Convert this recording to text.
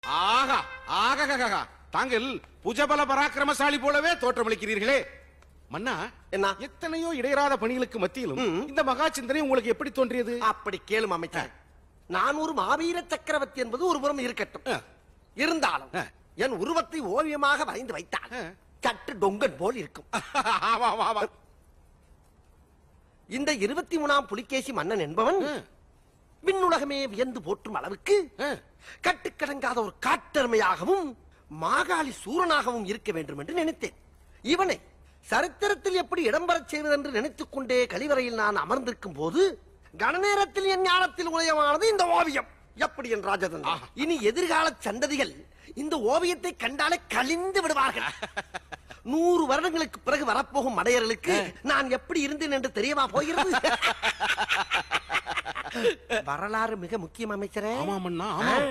ஆகா ஆகா தாங்கள் புஜபல பராக்கிரமசாலி போலவே தோற்றமளிக்கிறீர்களே மன்னா என்ன? எத்தனையோ இடையராத பணிகளுக்கு மத்தியிலும் இந்த மகா சிந்தனை உங்களுக்கு எப்படி தோன்றியது அப்படி கேளும் அமைச்சர் நான் ஒரு மாவீர சக்கரவர்த்தி என்பது ஒரு புறம் இருக்கட்டும் ஆ. இருந்தாலும் ஆ. என் உருவத்தை ஓவியமாக வரைந்து வைத்தால் ஆ. சற்று டொங்கன் போல் இருக்கும் ஆமா ஆமா ஆமா இந்த இருபத்தி மூணாம் புலிகேசி மன்னன் என்பவன் ஆ. விண்ணுலகமே வியந்து போற்றும் அளவுக்கு ஆ. கட்டுக்கடங்காத ஒரு காட்டெருமையாகவும் மாகாளி சூரனாகவும் இருக்க வேண்டும் என்று நினைத்தேன் இவனை சரித்திரத்தில் எப்படி இடம்பெறச் செய்வதென்று நினைத்துக் கொண்டே கழிவறையில் நான் அமர்ந்திருக்கும் போது கணநேரத்தில் என் ஞானத்தில் உதயமானது இந்த ஓவியம் எப்படி என் ராஜதந்திரன் இனி எதிர்கால சந்ததிகள் இந்த ஓவியத்தை கண்டாலே கலிந்து விடுவார்கள் நூறு வருடங்களுக்கு பிறகு வரப்போகும் மடையர்களுக்கு நான் எப்படி இருந்தேன் என்று தெரியவா போகிறது வரலாறு மிக முக்கியம் அமைச்சரே ஆமா மன்னா ஆமா